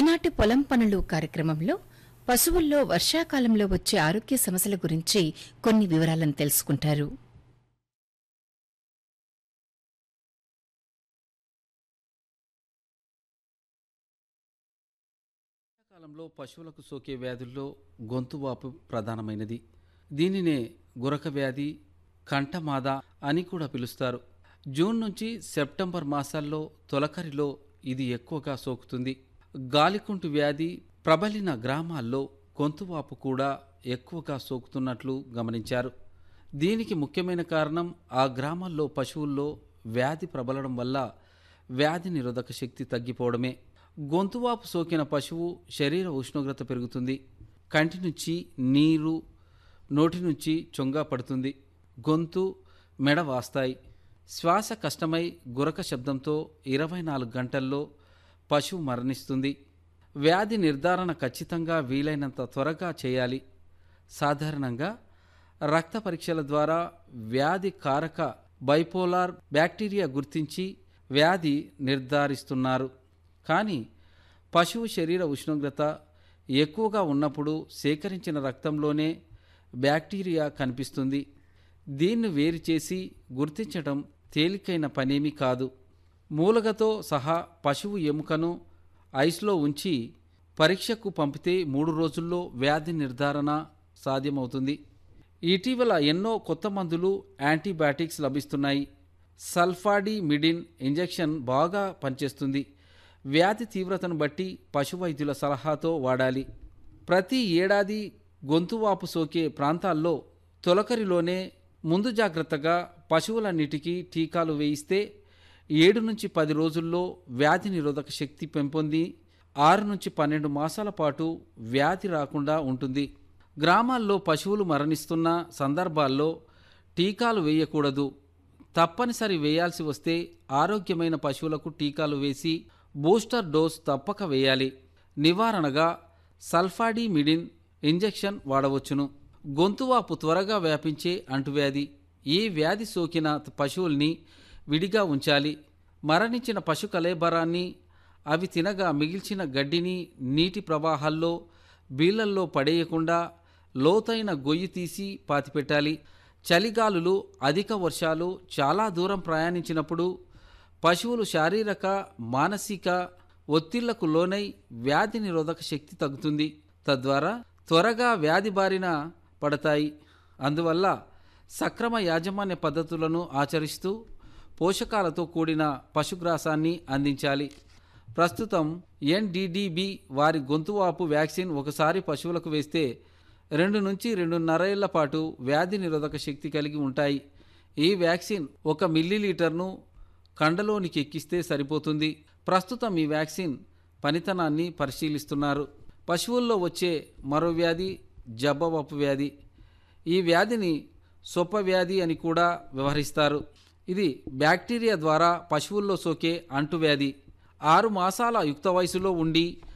ఈనాటి పొలం పనులు కార్యక్రమంలో పశువుల్లో వర్షాకాలంలో వచ్చే ఆరోగ్య సమస్యల గురించి కొన్ని వివరాలను తెలుసుకుంటారు కాలంలో పశువులకు సోకే వ్యాధుల్లో గొంతువాపు ప్రధానమైనది దీనినే గురక వ్యాధి కంఠమాద అని కూడా పిలుస్తారు జూన్ నుంచి సెప్టెంబర్ మాసాల్లో తొలకరిలో ఇది ఎక్కువగా సోకుతుంది గాలికుంటు వ్యాధి ప్రబలిన గ్రామాల్లో గొంతువాపు కూడా ఎక్కువగా సోకుతున్నట్లు గమనించారు దీనికి ముఖ్యమైన కారణం ఆ గ్రామాల్లో పశువుల్లో వ్యాధి ప్రబలడం వల్ల వ్యాధి నిరోధక శక్తి తగ్గిపోవడమే గొంతువాపు సోకిన పశువు శరీర ఉష్ణోగ్రత పెరుగుతుంది కంటి నుంచి నీరు నోటి నుంచి చొంగా పడుతుంది గొంతు మెడ వాస్తాయి శ్వాస కష్టమై గురక శబ్దంతో ఇరవై నాలుగు గంటల్లో పశువు మరణిస్తుంది వ్యాధి నిర్ధారణ ఖచ్చితంగా వీలైనంత త్వరగా చేయాలి సాధారణంగా రక్త పరీక్షల ద్వారా వ్యాధి కారక బైపోలార్ బ్యాక్టీరియా గుర్తించి వ్యాధి నిర్ధారిస్తున్నారు కానీ పశువు శరీర ఉష్ణోగ్రత ఎక్కువగా ఉన్నప్పుడు సేకరించిన రక్తంలోనే బ్యాక్టీరియా కనిపిస్తుంది దీన్ని వేరు చేసి గుర్తించడం తేలికైన పనేమీ కాదు మూలగతో సహా పశువు ఎముకను ఐస్లో ఉంచి పరీక్షకు పంపితే మూడు రోజుల్లో వ్యాధి నిర్ధారణ సాధ్యమవుతుంది ఇటీవల ఎన్నో కొత్త మందులు యాంటీబయాటిక్స్ లభిస్తున్నాయి సల్ఫాడిమిడిన్ ఇంజెక్షన్ బాగా పనిచేస్తుంది వ్యాధి తీవ్రతను బట్టి పశు వైద్యుల సలహాతో వాడాలి ప్రతి ఏడాది గొంతువాపు సోకే ప్రాంతాల్లో తొలకరిలోనే ముందు జాగ్రత్తగా పశువులన్నిటికీ టీకాలు వేయిస్తే ఏడు నుంచి పది రోజుల్లో వ్యాధి నిరోధక శక్తి పెంపొంది ఆరు నుంచి పన్నెండు మాసాల పాటు వ్యాధి రాకుండా ఉంటుంది గ్రామాల్లో పశువులు మరణిస్తున్న సందర్భాల్లో టీకాలు వేయకూడదు తప్పనిసరి వేయాల్సి వస్తే ఆరోగ్యమైన పశువులకు టీకాలు వేసి బూస్టర్ డోస్ తప్పక వేయాలి నివారణగా సల్ఫాడిమిడిన్ ఇంజెక్షన్ వాడవచ్చును గొంతువాపు త్వరగా వ్యాపించే అంటువ్యాధి ఈ వ్యాధి సోకిన పశువుల్ని విడిగా ఉంచాలి మరణించిన పశు కలేబరాన్ని అవి తినగా మిగిల్చిన గడ్డిని నీటి ప్రవాహాల్లో బీళ్లల్లో పడేయకుండా లోతైన గొయ్యి తీసి పాతిపెట్టాలి చలిగాలులు అధిక వర్షాలు చాలా దూరం ప్రయాణించినప్పుడు పశువులు శారీరక మానసిక ఒత్తిళ్లకు లోనై వ్యాధి నిరోధక శక్తి తగ్గుతుంది తద్వారా త్వరగా వ్యాధి బారిన పడతాయి అందువల్ల సక్రమ యాజమాన్య పద్ధతులను ఆచరిస్తూ పోషకాలతో కూడిన పశుగ్రాసాన్ని అందించాలి ప్రస్తుతం ఎన్డీడీబీ వారి గొంతువాపు వ్యాక్సిన్ ఒకసారి పశువులకు వేస్తే రెండు నుంచి రెండున్నరేళ్ల పాటు వ్యాధి నిరోధక శక్తి కలిగి ఉంటాయి ఈ వ్యాక్సిన్ ఒక మిల్లీలీటర్ను కండలోనికి ఎక్కిస్తే సరిపోతుంది ప్రస్తుతం ఈ వ్యాక్సిన్ పనితనాన్ని పరిశీలిస్తున్నారు పశువుల్లో వచ్చే మరో వ్యాధి జబ్బవపు వ్యాధి ఈ వ్యాధిని సొప్ప వ్యాధి అని కూడా వ్యవహరిస్తారు ఇది బ్యాక్టీరియా ద్వారా పశువుల్లో సోకే అంటువ్యాధి ఆరు మాసాల యుక్త వయసులో ఉండి